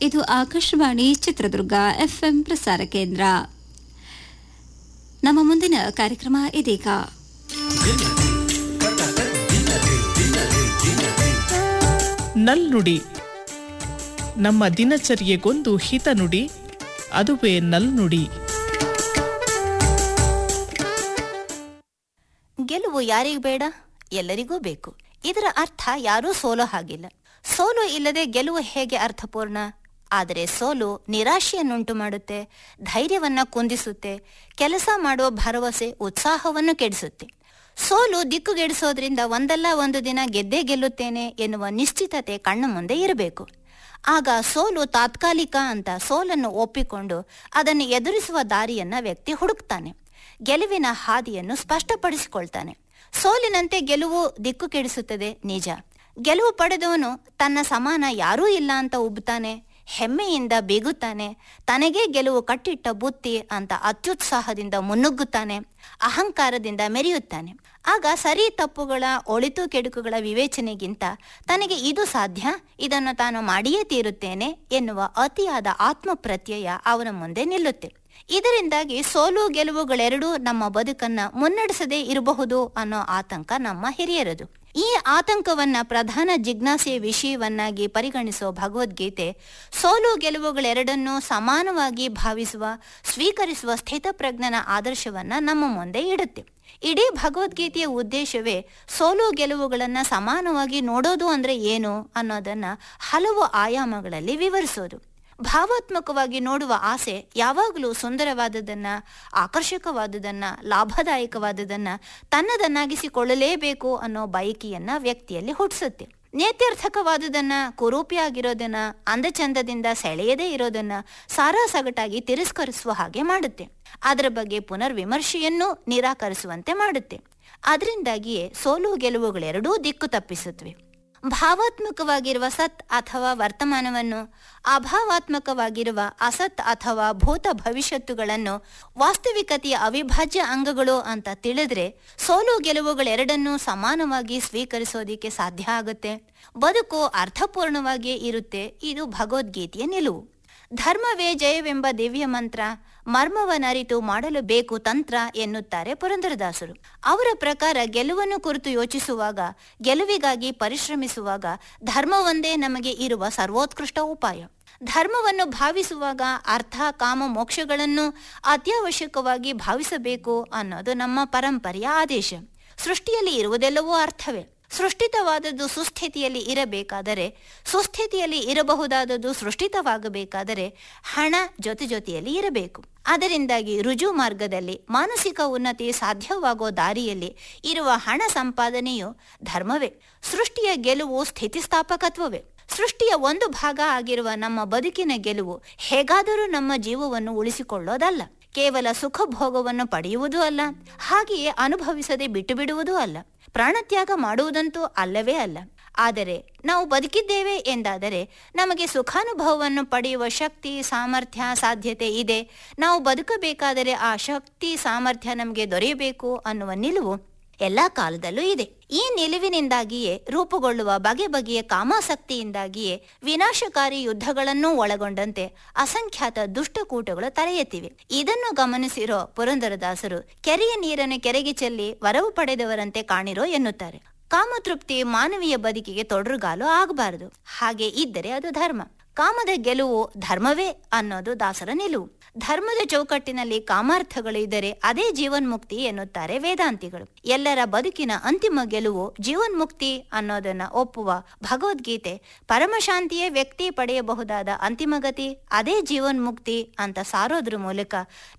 ಇದು ಆಕಾಶವಾಣಿ ಚಿತ್ರದುರ್ಗ ಎಫ್ಎಂ ಪ್ರಸಾರ ಕೇಂದ್ರ ನಮ್ಮ ಮುಂದಿನ ಕಾರ್ಯಕ್ರಮ ಇದೀಗ ನಲ್ನುಡಿ ನಮ್ಮ ದಿನಚರ್ಯೆಗೊಂದು ಹಿತನುಡಿ ಅದುವೇ ನಲ್ನುಡಿ ಗೆಲುವು ಯಾರಿಗೂ ಬೇಡ ಎಲ್ಲರಿಗೂ ಬೇಕು ಇದರ ಅರ್ಥ ಯಾರೂ ಸೋಲೋ ಹಾಗಿಲ್ಲ ಸೋಲು ಇಲ್ಲದೆ ಗೆಲುವು ಹೇಗೆ ಅರ್ಥಪೂರ್ಣ ಆದರೆ ಸೋಲು ನಿರಾಶೆಯನ್ನುಂಟು ಮಾಡುತ್ತೆ ಧೈರ್ಯವನ್ನ ಕುಂದಿಸುತ್ತೆ ಕೆಲಸ ಮಾಡುವ ಭರವಸೆ ಉತ್ಸಾಹವನ್ನು ಕೆಡಿಸುತ್ತೆ ಸೋಲು ದಿಕ್ಕುಗೆಡಿಸೋದ್ರಿಂದ ಒಂದಲ್ಲ ಒಂದು ದಿನ ಗೆದ್ದೇ ಗೆಲ್ಲುತ್ತೇನೆ ಎನ್ನುವ ನಿಶ್ಚಿತತೆ ಕಣ್ಣ ಮುಂದೆ ಇರಬೇಕು ಆಗ ಸೋಲು ತಾತ್ಕಾಲಿಕ ಅಂತ ಸೋಲನ್ನು ಒಪ್ಪಿಕೊಂಡು ಅದನ್ನು ಎದುರಿಸುವ ದಾರಿಯನ್ನ ವ್ಯಕ್ತಿ ಹುಡುಕ್ತಾನೆ ಗೆಲುವಿನ ಹಾದಿಯನ್ನು ಸ್ಪಷ್ಟಪಡಿಸಿಕೊಳ್ತಾನೆ ಸೋಲಿನಂತೆ ಗೆಲುವು ದಿಕ್ಕು ಕೆಡಿಸುತ್ತದೆ ನಿಜ ಗೆಲುವು ಪಡೆದವನು ತನ್ನ ಸಮಾನ ಯಾರೂ ಇಲ್ಲ ಅಂತ ಉಬ್ತಾನೆ ಹೆಮ್ಮೆಯಿಂದ ಬೀಗುತ್ತಾನೆ ತನಗೇ ಗೆಲುವು ಕಟ್ಟಿಟ್ಟ ಬುತ್ತಿ ಅಂತ ಅತ್ಯುತ್ಸಾಹದಿಂದ ಮುನ್ನುಗ್ಗುತ್ತಾನೆ ಅಹಂಕಾರದಿಂದ ಮೆರೆಯುತ್ತಾನೆ ಆಗ ಸರಿ ತಪ್ಪುಗಳ ಒಳಿತು ಕೆಡುಕುಗಳ ವಿವೇಚನೆಗಿಂತ ತನಗೆ ಇದು ಸಾಧ್ಯ ಇದನ್ನು ತಾನು ಮಾಡಿಯೇ ತೀರುತ್ತೇನೆ ಎನ್ನುವ ಅತಿಯಾದ ಆತ್ಮಪ್ರತ್ಯಯ ಅವನ ಮುಂದೆ ನಿಲ್ಲುತ್ತೆ ಇದರಿಂದಾಗಿ ಸೋಲು ಗೆಲುವುಗಳೆರಡೂ ನಮ್ಮ ಬದುಕನ್ನ ಮುನ್ನಡೆಸದೇ ಇರಬಹುದು ಅನ್ನೋ ಆತಂಕ ನಮ್ಮ ಹಿರಿಯರದು ಈ ಆತಂಕವನ್ನ ಪ್ರಧಾನ ಜಿಜ್ಞಾಸೆಯ ವಿಷಯವನ್ನಾಗಿ ಪರಿಗಣಿಸುವ ಭಗವದ್ಗೀತೆ ಸೋಲು ಗೆಲುವುಗಳೆರಡನ್ನೂ ಸಮಾನವಾಗಿ ಭಾವಿಸುವ ಸ್ವೀಕರಿಸುವ ಸ್ಥಿತಪ್ರಜ್ಞನ ಆದರ್ಶವನ್ನ ನಮ್ಮ ಮುಂದೆ ಇಡುತ್ತೆ ಇಡೀ ಭಗವದ್ಗೀತೆಯ ಉದ್ದೇಶವೇ ಸೋಲು ಗೆಲುವುಗಳನ್ನ ಸಮಾನವಾಗಿ ನೋಡೋದು ಅಂದ್ರೆ ಏನು ಅನ್ನೋದನ್ನ ಹಲವು ಆಯಾಮಗಳಲ್ಲಿ ವಿವರಿಸೋದು ಭಾವಾತ್ಮಕವಾಗಿ ನೋಡುವ ಆಸೆ ಯಾವಾಗಲೂ ಸುಂದರವಾದದನ್ನ ಆಕರ್ಷಕವಾದುದನ್ನ ಲಾಭದಾಯಕವಾದುದನ್ನ ತನ್ನದನ್ನಾಗಿಸಿಕೊಳ್ಳಲೇಬೇಕು ಅನ್ನೋ ಬಯಕೆಯನ್ನ ವ್ಯಕ್ತಿಯಲ್ಲಿ ಹುಟ್ಟಿಸುತ್ತೆ ನೇತ್ಯರ್ಥಕವಾದುದನ್ನ ಕುರೂಪಿಯಾಗಿರೋದನ್ನ ಅಂದಚಂದದಿಂದ ಸೆಳೆಯದೇ ಇರೋದನ್ನ ಸಾರಾ ಸಗಟಾಗಿ ತಿರಸ್ಕರಿಸುವ ಹಾಗೆ ಮಾಡುತ್ತೆ ಅದರ ಬಗ್ಗೆ ಪುನರ್ವಿಮರ್ಶೆಯನ್ನೂ ನಿರಾಕರಿಸುವಂತೆ ಮಾಡುತ್ತೆ ಅದರಿಂದಾಗಿಯೇ ಸೋಲು ಗೆಲುವುಗಳೆರಡೂ ದಿಕ್ಕು ತಪ್ಪಿಸುತ್ತವೆ ಭಾವಾತ್ಮಕವಾಗಿರುವ ಸತ್ ಅಥವಾ ವರ್ತಮಾನವನ್ನು ಅಭಾವಾತ್ಮಕವಾಗಿರುವ ಅಸತ್ ಅಥವಾ ಭೂತ ಭವಿಷ್ಯತ್ತುಗಳನ್ನು ವಾಸ್ತವಿಕತೆಯ ಅವಿಭಾಜ್ಯ ಅಂಗಗಳು ಅಂತ ತಿಳಿದ್ರೆ ಸೋಲು ಗೆಲುವುಗಳೆರಡನ್ನೂ ಸಮಾನವಾಗಿ ಸ್ವೀಕರಿಸೋದಿಕ್ಕೆ ಸಾಧ್ಯ ಆಗುತ್ತೆ ಬದುಕು ಅರ್ಥಪೂರ್ಣವಾಗಿಯೇ ಇರುತ್ತೆ ಇದು ಭಗವದ್ಗೀತೆಯ ನಿಲುವು ಧರ್ಮವೇ ಜಯವೆಂಬ ದಿವ್ಯ ಮಂತ್ರ ಮರ್ಮವನರಿತು ಮಾಡಲು ಬೇಕು ತಂತ್ರ ಎನ್ನುತ್ತಾರೆ ಪುರಂದರದಾಸರು ಅವರ ಪ್ರಕಾರ ಗೆಲುವನ್ನು ಕುರಿತು ಯೋಚಿಸುವಾಗ ಗೆಲುವಿಗಾಗಿ ಪರಿಶ್ರಮಿಸುವಾಗ ಧರ್ಮವೊಂದೇ ನಮಗೆ ಇರುವ ಸರ್ವೋತ್ಕೃಷ್ಟ ಉಪಾಯ ಧರ್ಮವನ್ನು ಭಾವಿಸುವಾಗ ಅರ್ಥ ಕಾಮ ಮೋಕ್ಷಗಳನ್ನು ಅತ್ಯವಶ್ಯಕವಾಗಿ ಭಾವಿಸಬೇಕು ಅನ್ನೋದು ನಮ್ಮ ಪರಂಪರೆಯ ಆದೇಶ ಸೃಷ್ಟಿಯಲ್ಲಿ ಇರುವುದೆಲ್ಲವೂ ಅರ್ಥವೇ ಸೃಷ್ಟಿತವಾದದ್ದು ಸುಸ್ಥಿತಿಯಲ್ಲಿ ಇರಬೇಕಾದರೆ ಸುಸ್ಥಿತಿಯಲ್ಲಿ ಇರಬಹುದಾದದ್ದು ಸೃಷ್ಟಿತವಾಗಬೇಕಾದರೆ ಹಣ ಜೊತೆ ಜೊತೆಯಲ್ಲಿ ಇರಬೇಕು ಅದರಿಂದಾಗಿ ರುಜು ಮಾರ್ಗದಲ್ಲಿ ಮಾನಸಿಕ ಉನ್ನತಿ ಸಾಧ್ಯವಾಗೋ ದಾರಿಯಲ್ಲಿ ಇರುವ ಹಣ ಸಂಪಾದನೆಯು ಧರ್ಮವೇ ಸೃಷ್ಟಿಯ ಗೆಲುವು ಸ್ಥಿತಿಸ್ಥಾಪಕತ್ವವೇ ಸೃಷ್ಟಿಯ ಒಂದು ಭಾಗ ಆಗಿರುವ ನಮ್ಮ ಬದುಕಿನ ಗೆಲುವು ಹೇಗಾದರೂ ನಮ್ಮ ಜೀವವನ್ನು ಉಳಿಸಿಕೊಳ್ಳೋದಲ್ಲ ಕೇವಲ ಸುಖ ಭೋಗವನ್ನು ಪಡೆಯುವುದೂ ಅಲ್ಲ ಹಾಗೆಯೇ ಅನುಭವಿಸದೆ ಬಿಟ್ಟು ಬಿಡುವುದೂ ಅಲ್ಲ ಪ್ರಾಣತ್ಯಾಗ ಮಾಡುವುದಂತೂ ಅಲ್ಲವೇ ಅಲ್ಲ ಆದರೆ ನಾವು ಬದುಕಿದ್ದೇವೆ ಎಂದಾದರೆ ನಮಗೆ ಸುಖಾನುಭವವನ್ನು ಪಡೆಯುವ ಶಕ್ತಿ ಸಾಮರ್ಥ್ಯ ಸಾಧ್ಯತೆ ಇದೆ ನಾವು ಬದುಕಬೇಕಾದರೆ ಆ ಶಕ್ತಿ ಸಾಮರ್ಥ್ಯ ನಮಗೆ ದೊರೆಯಬೇಕು ಅನ್ನುವ ನಿಲುವು ಎಲ್ಲಾ ಕಾಲದಲ್ಲೂ ಇದೆ ಈ ನಿಲುವಿನಿಂದಾಗಿಯೇ ರೂಪುಗೊಳ್ಳುವ ಬಗೆ ಬಗೆಯ ಕಾಮಾಸಕ್ತಿಯಿಂದಾಗಿಯೇ ವಿನಾಶಕಾರಿ ಯುದ್ಧಗಳನ್ನೂ ಒಳಗೊಂಡಂತೆ ಅಸಂಖ್ಯಾತ ದುಷ್ಟಕೂಟಗಳು ತಲೆ ಎತ್ತಿವೆ ಇದನ್ನು ಗಮನಿಸಿರೋ ಪುರಂದರದಾಸರು ಕೆರೆಯ ನೀರನ್ನು ಕೆರೆಗೆ ಚೆಲ್ಲಿ ವರವು ಪಡೆದವರಂತೆ ಕಾಣಿರೋ ಎನ್ನುತ್ತಾರೆ ಕಾಮತೃಪ್ತಿ ಮಾನವೀಯ ಬದುಕಿಗೆ ತೊಡರುಗಾಲು ಆಗಬಾರದು ಹಾಗೆ ಇದ್ದರೆ ಅದು ಧರ್ಮ ಕಾಮದ ಗೆಲುವು ಧರ್ಮವೇ ಅನ್ನೋದು ದಾಸರ ನಿಲುವು ಧರ್ಮದ ಚೌಕಟ್ಟಿನಲ್ಲಿ ಕಾಮಾರ್ಥಗಳು ಇದ್ದರೆ ಅದೇ ಜೀವನ್ಮುಕ್ತಿ ಎನ್ನುತ್ತಾರೆ ವೇದಾಂತಿಗಳು ಎಲ್ಲರ ಬದುಕಿನ ಅಂತಿಮ ಗೆಲುವು ಜೀವನ್ಮುಕ್ತಿ ಅನ್ನೋದನ್ನ ಒಪ್ಪುವ ಭಗವದ್ಗೀತೆ ಪರಮಶಾಂತಿಯೇ ವ್ಯಕ್ತಿ ಪಡೆಯಬಹುದಾದ ಅಂತಿಮ ಗತಿ ಅದೇ ಜೀವನ್ಮುಕ್ತಿ ಅಂತ ಸಾರೋದ್ರ ಮೂಲಕ